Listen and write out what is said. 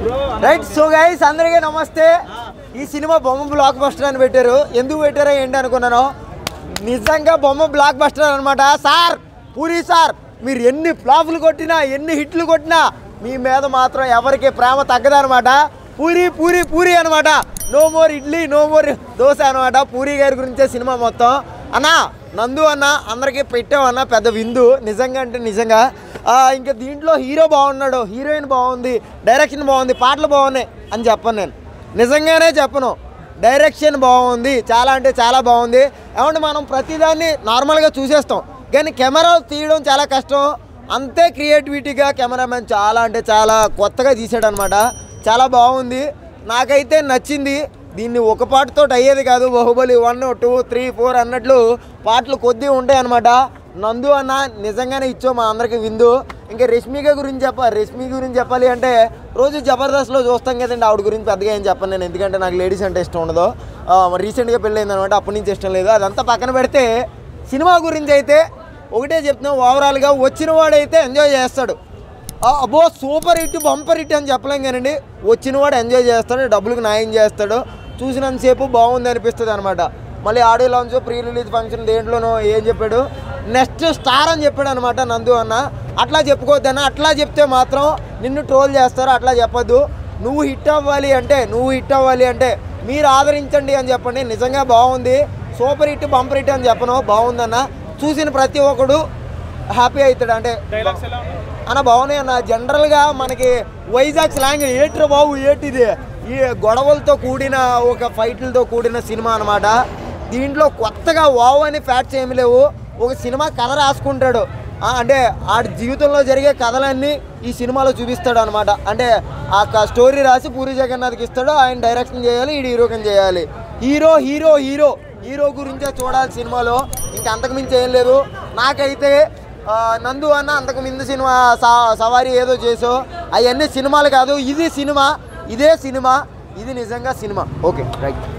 right so guys అందరికీ నమస్తే ఈ సినిమా బొమ్మ బ్లాక్ బస్టర్ అని పెట్టారు ఎందుకు పెట్టారో ఏంటి అనుకున్నాను నిజంగా బొమ్మ బ్లాక్ బస్టర్ అనమాట సార్ పూరి సార్ మీరు ఎన్ని ఫ్లాపులు కొట్టినా ఎన్ని హిట్లు కొట్టినా మీ మీద మాత్రం ఎవరికి ప్రేమ తగ్గదనమాట పూరి పూరి పూరి అనమాట no more idli no more dosa అనమాట పూరి గారి గురించే సినిమా మొత్తం అన్నా నందు అన్న అందరికీ పెట్టామన్న పెద్ద విందు నిజంగా అంటే నిజంగా ఆ, ఇంకా దీంట్లో హీరో బాగున్నాడు హీరోయిన్ బాగుంది డైరెక్షన్ బాగుంది పాటలు బాగున్నాయి అని చెప్పను నేను నిజంగానే చెప్పను డైరెక్షన్ బాగుంది చాలా అంటే చాలా బాగుంది ఏమంటే మనం ప్రతిదాన్ని నార్మల్గా చూసేస్తాం కానీ కెమెరా తీయడం చాలా కష్టం అంతే క్రియేటివిటీగా కెమెరామెన్ చాలా అంటే చాలా కొత్తగా తీసాడు అనమాట చాలా బాగుంది నాకైతే నచ్చింది దీన్ని ఒక పాటతో అయ్యేది కాదు Baahubali one two three four అన్నట్లు పాటలు కొద్ది ఉంటాయి అనమాట నందు అన్న నిజంగానే ఇచ్చో మా అందరికి విందు ఇంకా రష్మిక గురించి చెప్ప రష్మి గురించి చెప్పాలి అంటే రోజు జబర్దస్త్లో చూస్తాం కదండి ఆవిడ గురించి పెద్దగా ఏం చెప్పను నేను ఎందుకంటే నాకు లేడీస్ అంటే ఇష్టం ఉండదు రీసెంట్గా పెళ్ళైంది అనమాట అప్పటి నుంచి ఇష్టం లేదు అదంతా పక్కన పెడితే సినిమా గురించి అయితే ఒకటే చెప్తున్నాం ఓవరాల్గా వచ్చిన వాడైతే ఎంజాయ్ చేస్తాడు ఆ, అబ్బో సూపర్ హిట్ బంపర్ హిట్ అని చెప్పలేం కానండి వచ్చినవాడు ఎంజాయ్ చేస్తాడు డబ్బులకు న్యాయం చేస్తాడు చూసినంతసేపు బాగుంది అనిపిస్తుంది అనమాట మళ్ళీ audio launch pre release function దేంట్లోనో ఏం చెప్పాడు నెక్స్ట్ స్టార్ అని చెప్పాడు అనమాట నందు అన్న అట్లా చెప్పుకోవద్దన్న అట్లా చెప్తే మాత్రం నిన్ను ట్రోల్ చేస్తారు అట్లా చెప్పొద్దు నువ్వు హిట్ అవ్వాలి అంటే నువ్వు హిట్ అవ్వాలి అంటే మీరు ఆదరించండి అని చెప్పండి నిజంగా బాగుంది సూపర్ హిట్ బంపర్ హిట్ అని చెప్పను బాగుందన్న చూసిన ప్రతి ఒక్కడు హ్యాపీ అవుతాడు అంటే అన్న బాగున్నాయి అన్న జనరల్గా మనకి వైజాగ్ స్లాంగ్ ఏట్రా బాబు ఏటిది ఈ గొడవలతో కూడిన ఒక ఫైట్లతో కూడిన సినిమా అనమాట దీంట్లో కొత్తగా వావ్ అని ఫ్యాక్ట్స్ ఏమి లేవు ఒక సినిమా కథ రాసుకుంటాడు ఆ, అంటే ఆడి జీవితంలో జరిగే కథలన్నీ ఈ సినిమాలో చూపిస్తాడు అనమాట అంటే ఆ క- స్టోరీ రాసి పూరి జగన్నాథ్కి ఇస్తాడు ఆయన డైరెక్షన్ చేయాలి ఈ హీరోకి చేయాలి హీరో హీరో హీరో హీరో గురించే చూడాలి సినిమాలో ఇంకా అంతకుమించి ఏం లేదు నాకైతే ఆ, నందు అన్న అంతకు ముందు సినిమా సా- సవారీ ఏదో చేసో అవన్నీ సినిమాలు కాదు ఇది సినిమా ఇదే సినిమా ఇది నిజంగా సినిమా ఓకే రైట్